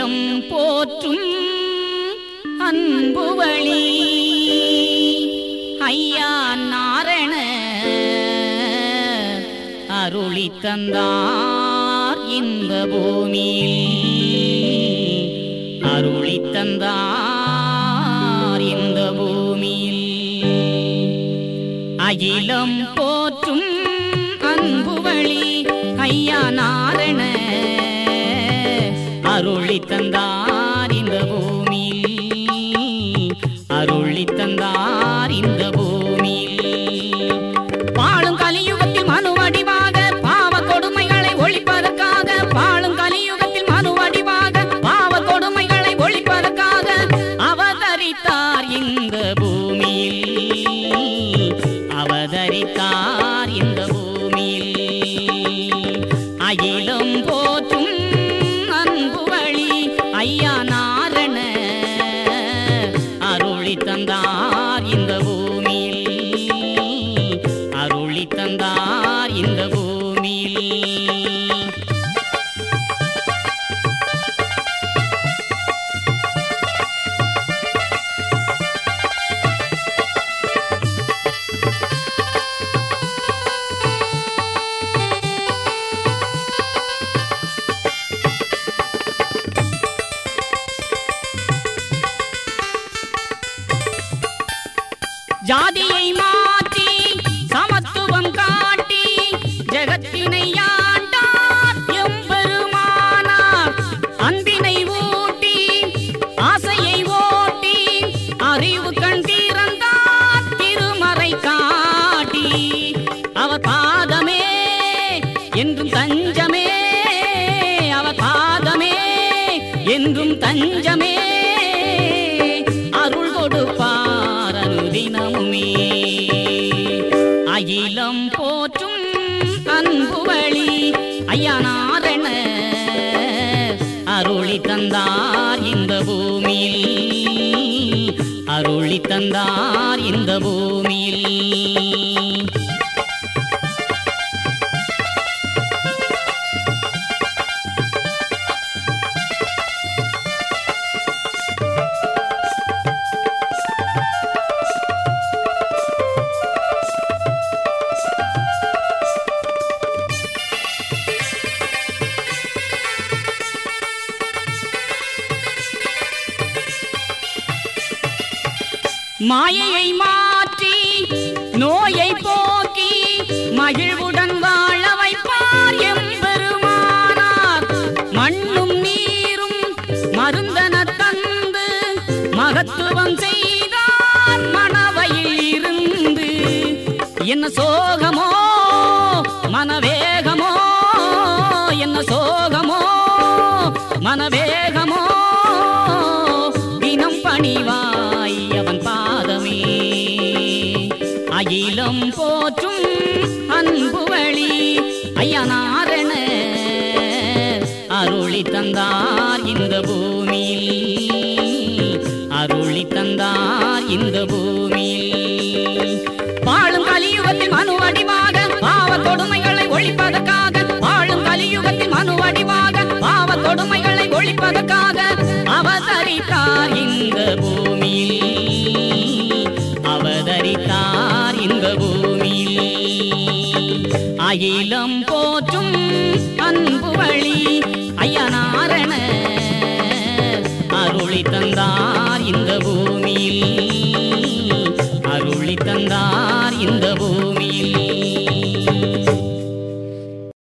அகிலம் போற்றும் அன்புவழி ஐயா நாரண அருளி தந்தார் இந்த பூமியில் அருளி தந்தார் இந்த பூமியில் அகிலம் போற்றும் அன்பு வழி ஐயா நாரண அருளி தந்தார் இந்த பூமியில் அருளி தந்தார் இந்த பூமியில் பாழும் கலியுகத்தில் மனு வடிவாக பாவ கொடுமைகளை ஒழிப்பதற்காக பாழும் கலியுகத்தில் மனு வடிவாக பாவ கொடுமைகளை ஒழிப்பதற்காக அவதரித்தார் இந்த பூமியில் அவதரித்தார் இந்த பூமியில் அகிலம் போற்றும் அன்பு வழி ஐயா நாரண அருளி தந்தார் இந்த பூமியில் அருளி தந்தார் இந்த பூமியில் ஜாதியை மாற்றி சமத்துவம் காட்டி ஜெகத்தினை ஆண்டார் எம்பெருமானார் அன்பினை ஊட்டி ஆசையை ஓட்டி அறிவு கண் திறந்தார் திருமறை காட்டி அவர் பாதமே என்றும் தஞ்சமே அவர் பாதமே என்றும் தஞ்சமே அருள் கொடுப்பார் அனுதினமுமே அகிலம் போற்றும் அன்பு வழி ஐயா நாரண அருளி தந்தார் இந்த பூமியில் அருளி தந்தார் இந்த பூமியில் மாயையை மாற்றி நோயை போக்கி மகிழ்வுடன் வாழ வைப்பார் எம்பெருமானார் மண்ணும் நீரும் மருந்தன தந்து மகத்துவம் செய்தார் மணவையில் இருந்து என்ன சோகமோ மனவேகமோ என்ன சோகமோ மனவேகமோ தினம் பணிவாய் அவன் பாதமே அகிலம் போற்றும் அன்பு வழி ஐயா நாரண அருளி தந்தார் இந்த பூமியில் அருளி தந்தார் இந்த பூமியில் வாழும் கலியுகத்தில் மனு வடிவாக பாவ கொடுமைகளை ஒழிப்பதற்காக வாழும் கலியுகத்தில் மனு வடிவாக பாவ கொடுமைகளை ஒழிப்பதற்காக அவதரித்தார் இந்த பூமியில் அவதரித்தார் இந்த பூமியில் அகிலம் போற்றும் அன்பு வழி ஐயா நாரண அருளி தந்தார் இந்த பூமியில் அருளி தந்தார் இந்த பூமியில்